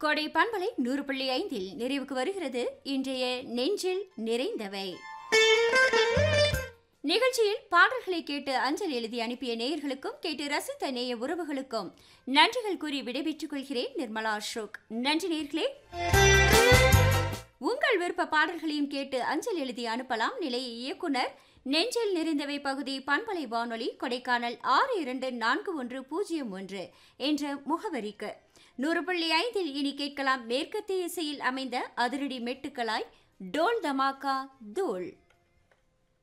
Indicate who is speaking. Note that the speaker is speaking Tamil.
Speaker 1: கோடை பண்பலை நூறு புள்ளி ஐந்தில் நிறைவுக்கு வருகிறது இன்றைய நெஞ்சில் நிறைந்தவை நிகழ்ச்சியில் பாடல்களை கேட்டு அஞ்சல் எழுதி அனுப்பிய நேயர்களுக்கும் கேட்டு ரசித்த நேய உறவுகளுக்கும் நன்றிகள் கூறி விடைபெற்றுக் கொள்கிறேன் நிர்மலா அசோக் நன்றி நேயர்களே உங்கள் விருப்ப பாடல்களையும் கேட்டு அஞ்சல் எழுதி அனுப்பலாம் நிலைய இயக்குனர் நெஞ்சில் நிறைந்தவை பகுதி பண்பலை வானொலி கொடைக்கானல் ஆறு இரண்டு நான்கு ஒன்று பூஜ்ஜியம் ஒன்று என்ற முகவரிக்கு நூறு புள்ளி ஐந்தில் இனி கேட்கலாம் மேற்கத்திய இசையில் அமைந்த அதிரடி மெட்டுக்களாய் டோல் தமாக்கா தூள்